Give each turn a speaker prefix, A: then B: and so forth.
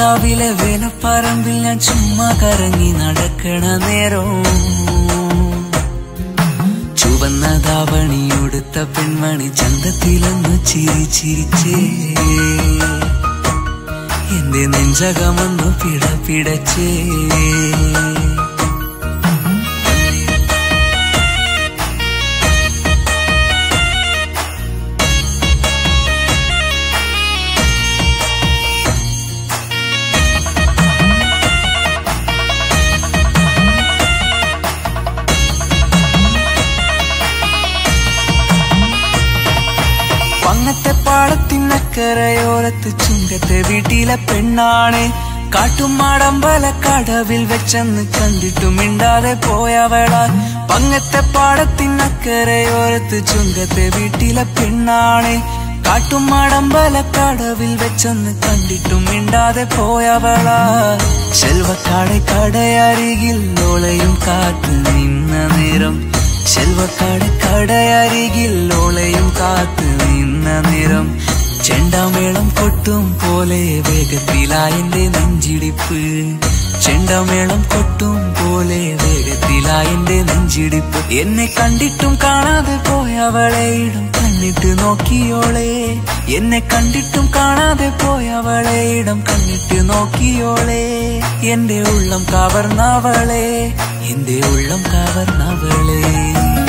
A: രാവിലെ വേലപ്പറമ്പിൽ ഞാൻ ചുമ്മാ കറങ്ങി നടക്കണ നേരം ചുവന്ന ധാവണിയൊടുത്ത പെൺമണി ചന്തത്തിലൊന്നു ചിരി ചിരിച്ചേ എന്റെ നെഞ്ചകമൊന്നു പിട പിടച്ചേ പങ്ങത്തെ പാടത്തിനക്കരയോരത്ത് ചുങ്കത്തെ വീട്ടിലെ പെണ്ണാണ് കാട്ടുമാടമ്പല കടവിൽ വെച്ചെന്ന് കണ്ടിട്ടും മിണ്ടാതെ പോയവളാ പങ്ങത്തെ പാടത്തിനക്കരയോരത്ത് ചുങ്കത്തെ വീട്ടിലെ പെണ്ണാണ് കാട്ടുമാടമ്പല കടവിൽ വെച്ചെന്ന് കണ്ടിട്ടും മിണ്ടാതെ പോയവളാ ചെൽവക്കാടെ കടയരികിൽ ഓളയും കാത്തു നിന്ന നേരം ചെൽവക്കാട് കടയരികിൽ ഓളയും കാത്തു നിന്ന നിറം ചെണ്ടമേളം കൊട്ടും പോലെ വേഗത്തിലായെന്റെ നെഞ്ചിടിപ്പ് ചെണ്ടമേളം കൊട്ടും പോലെ വേഗത്തിലായെന്റെ നെഞ്ചിടിപ്പ് എന്നെ കണ്ടിട്ടും കാണാതെ പോയവളെ ഇടം കണ്ണിട്ട് നോക്കിയോളെ എന്നെ കണ്ടിട്ടും കാണാതെ പോയവളെ ഇടം കണ്ണിട്ട് നോക്കിയോളെ എന്റെ ഉള്ളം കവർന്നവളെ എന്റെ ഉള്ളം കവർന്നവളെ